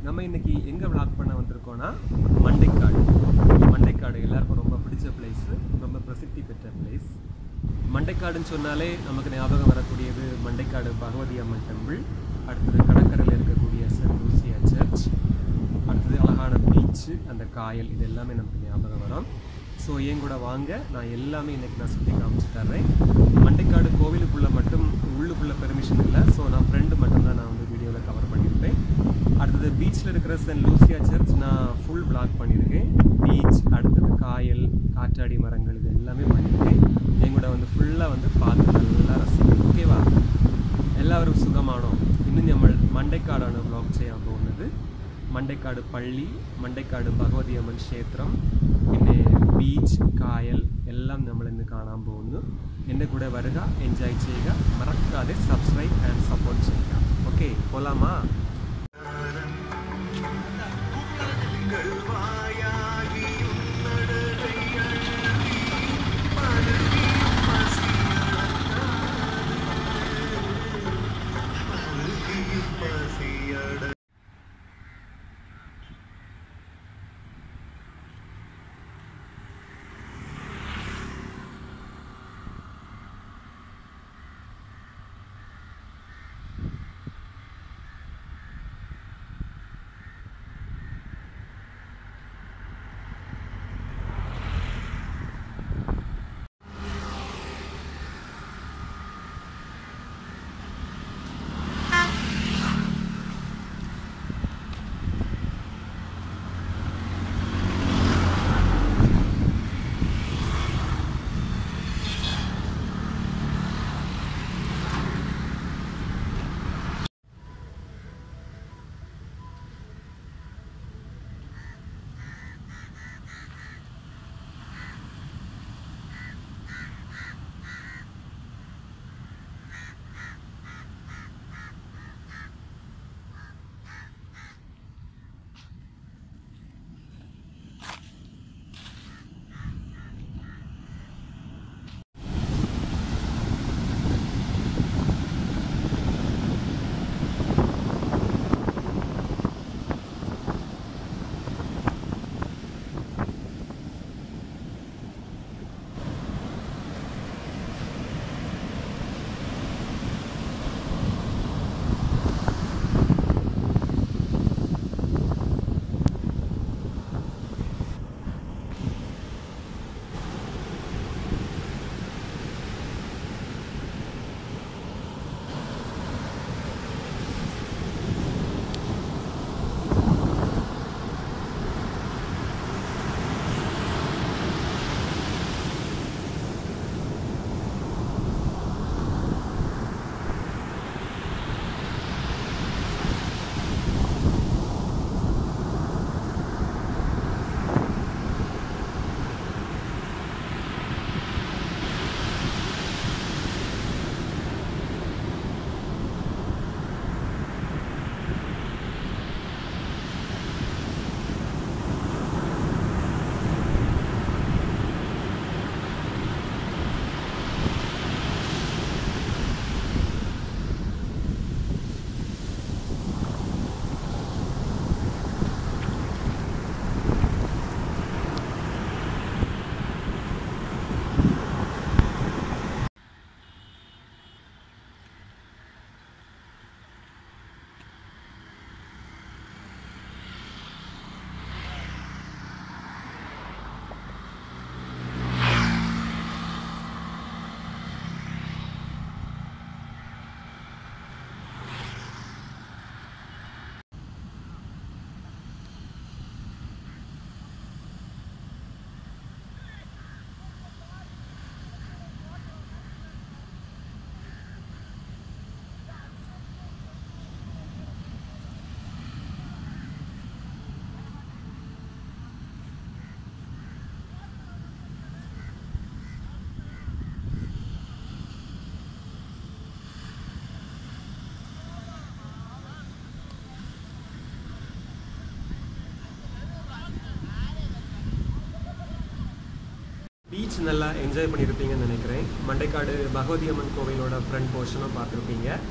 நம்ம இன்னைக்கு எங்கே விளாக் பண்ண வந்திருக்கோம்னா மண்டைக்காடு மண்டைக்காடு எல்லாருக்கும் ரொம்ப பிடிச்ச பிளேஸு ரொம்ப பிரசித்தி பெற்ற பிளேஸ் மண்டைக்காடுன்னு சொன்னாலே நமக்கு ஞாபகம் வரக்கூடியது மண்டைக்காடு பகவதி அம்மன் டெம்பிள் அடுத்தது கடற்கரையில் இருக்கக்கூடிய சென்ட் லூசியா சர்ச் அடுத்தது அழகான பீச்சு அந்த காயல் இது எல்லாமே நமக்கு ஞாபகம் வரும் ஸோ என் கூட வாங்க நான் எல்லாமே இன்னைக்கு நான் சுற்றி காமிச்சு தர்றேன் மண்டைக்காடு கோவிலுக்குள்ளே மட்டும் உள்ளுக்குள்ளே பெர்மிஷன் இல்லை ஸோ நான் ஃப்ரெண்டு மட்டும்தான் நான் வந்து வீடியோவில் கவர் பண்ணியிருப்பேன் அடுத்தது பீச்சில் இருக்கிற சென்ட் லூசியா சர்ச் நான் ஃபுல் பிளாக் பண்ணியிருக்கேன் பீச் அடுத்தது காயல் காற்றாடி மரங்கள் இது எல்லாமே பண்ணியிருக்கேன் என் கூட வந்து ஃபுல்லாக வந்து பார்த்து நல்லா ரசிக்கும் ഓക്കേവാ എല്ലാവരും സുഖമാണോ ഇന്ന് നമ്മൾ മണ്ടയ്ക്കാടാണ് വ്ളോഗ് ചെയ്യാൻ പോകുന്നത് മണ്ടയ്ക്കാട് പള്ളി മണ്ടയ്ക്കാട് ഭഗവതി അമ്മൻ ക്ഷേത്രം പിന്നെ ബീച്ച് കായൽ എല്ലാം നമ്മൾ ഇന്ന് കാണാൻ പോകുന്നു എൻ്റെ കൂടെ വരിക എൻജോയ് ചെയ്യുക മറക്കാതെ സബ്സ്ക്രൈബ് ആൻഡ് സപ്പോർട്ട് ചെയ്യുക ഓക്കെ പോലാമാ பீச் நல்லா என்ஜாய் பண்ணியிருப்பீங்கன்னு நினைக்கிறேன் மண்டைக்காடு பகவதி அம்மன் கோவிலோட ஃப்ரண்ட் போர்ஷனும் பார்த்துருப்பீங்க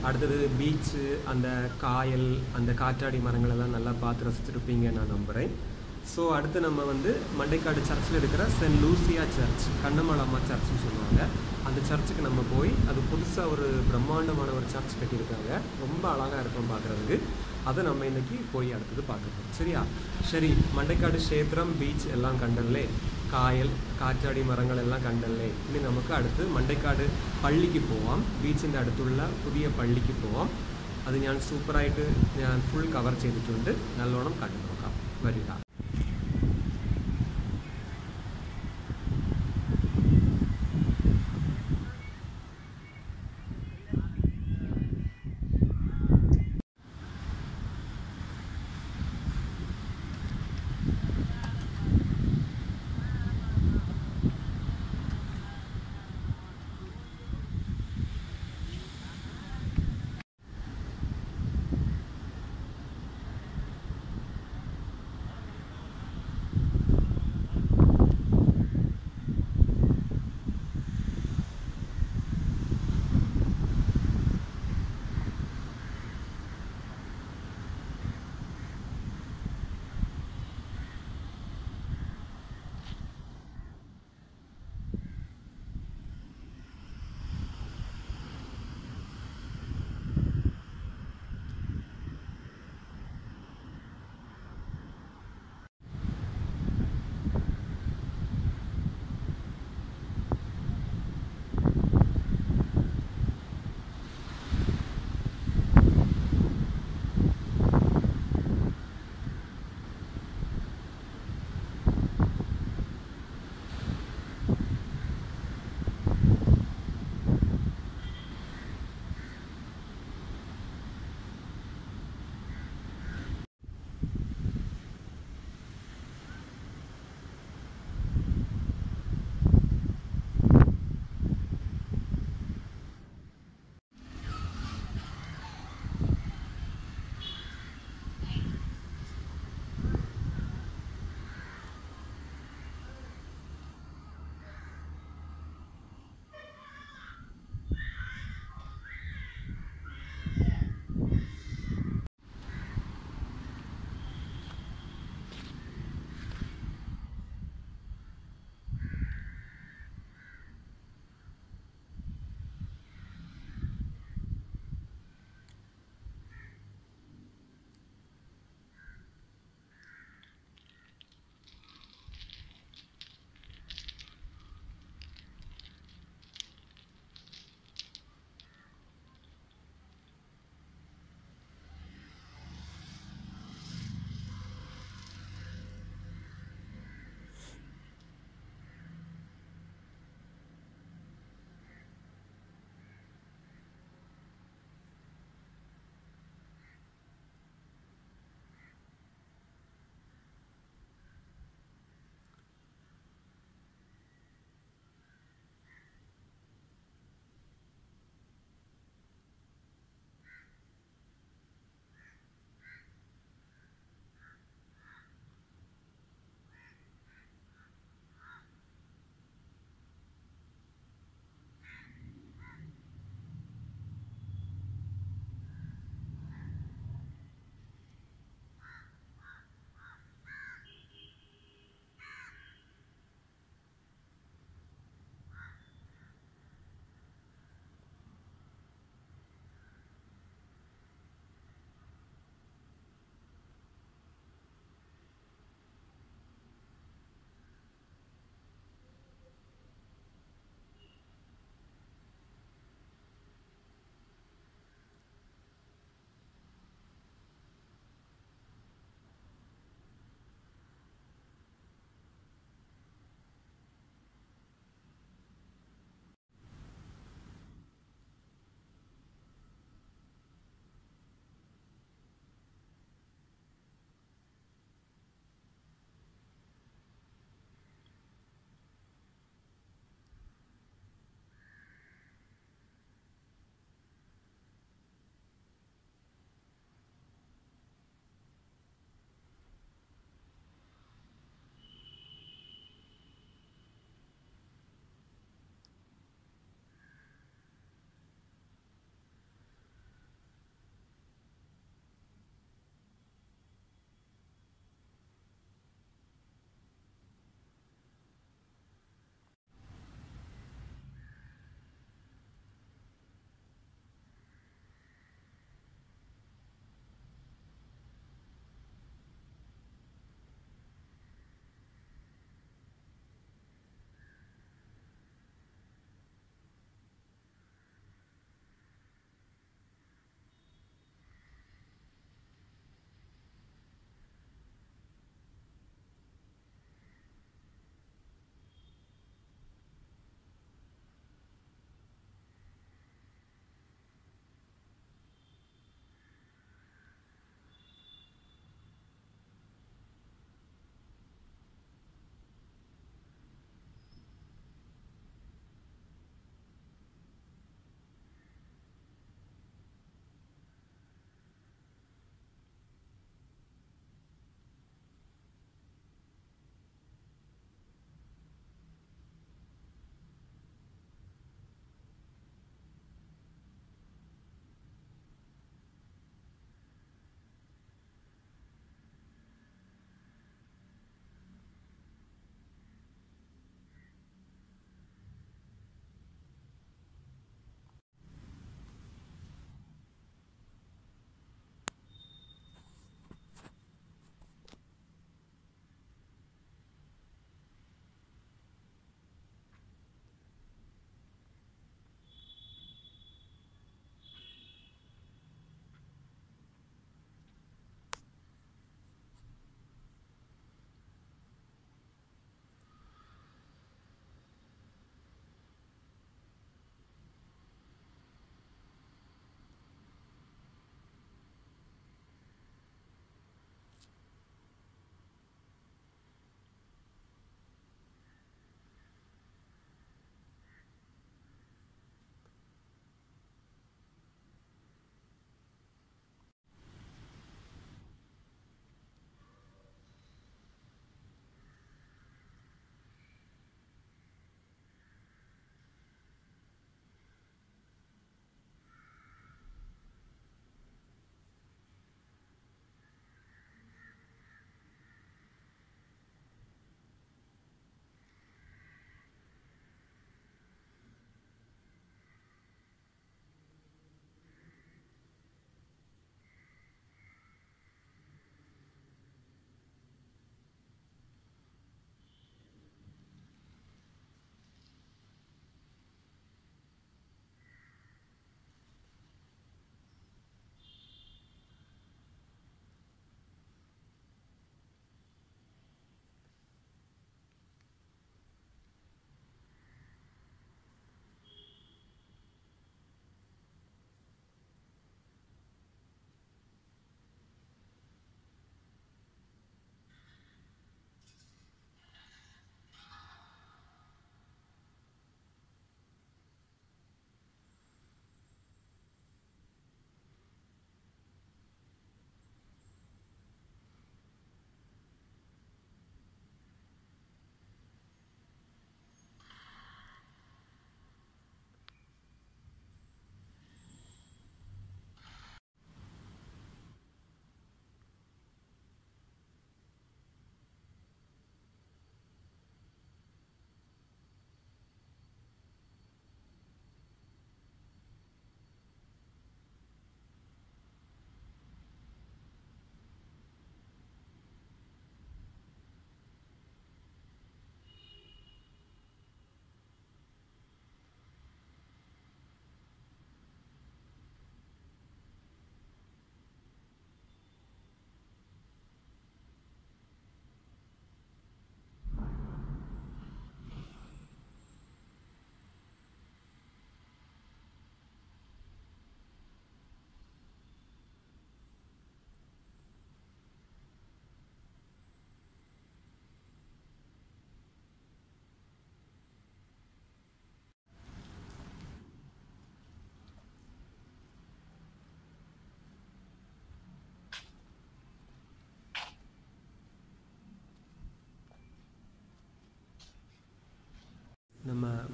அடுத்தது பீச்சு அந்த காயல் அந்த காற்றாடி மரங்கள் எல்லாம் நல்லா பார்த்து ரசிச்சிருப்பீங்க நான் நம்புகிறேன் ஸோ அடுத்து நம்ம வந்து மண்டைக்காடு சர்ச்சில் இருக்கிற சென்ட் லூசியா சர்ச் கண்ணமலம்மா சர்ச்னு சொல்லுவாங்க அந்த சர்ச்சுக்கு நம்ம போய் அது புதுசாக ஒரு பிரம்மாண்டமான ஒரு சர்ச் கட்டியிருக்காங்க ரொம்ப அழகாக இருக்கும் பார்க்குறதுக்கு அதை நம்ம இன்னைக்கு போய் அடுத்தது பார்க்கணும் சரியா சரி மண்டைக்காடு க்ஷேத்திரம் பீச் எல்லாம் கண்டல்லே കായൽ കാറ്റാടി മരങ്ങളെല്ലാം കണ്ടല്ലേ ഇനി നമുക്ക് അടുത്ത് മണ്ടൈക്കാട് പള്ളിക്ക് പോവാം ബീച്ചിൻ്റെ അടുത്തുള്ള പുതിയ പള്ളിക്ക് പോവാം അത് ഞാൻ സൂപ്പറായിട്ട് ഞാൻ ഫുൾ കവർ ചെയ്തിട്ടുണ്ട് നല്ലോണം കണ്ടു നോക്കാം വരിക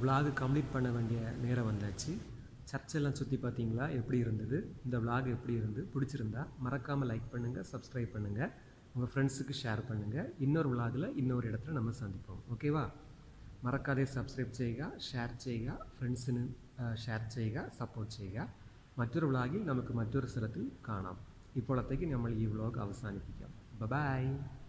விலாகு கம்ப்ளீட் பண்ண வேண்டிய நேரம் வந்தாச்சு சர்ச்செல்லாம் சுற்றி பார்த்தீங்களா எப்படி இருந்தது இந்த விலாக் எப்படி இருந்து பிடிச்சிருந்தா மறக்காமல் லைக் பண்ணுங்கள் சப்ஸ்கிரைப் பண்ணுங்கள் உங்கள் ஃப்ரெண்ட்ஸுக்கு ஷேர் பண்ணுங்கள் இன்னொரு விலாகில் இன்னொரு இடத்துல நம்ம സന്ധിப்போം ഓക്കേവാ മറക്കാതെ സബ്സ്ക്രൈബ് ചെയ്യുക ഷെയർ ചെയ്യുക ഫ്രണ്ട്സിന് ഷെയർ ചെയ്യുക സപ്പോർട്ട് ചെയ്യുക മറ്റൊരു വ്ളോഗിൽ നമുക്ക് മറ്റൊരു സ്ഥലത്തിൽ കാണാം ഇപ്പോഴത്തേക്ക് നമ്മൾ ഈ വ്ളോഗ് അവസാനിപ്പിക്കാം ബൈ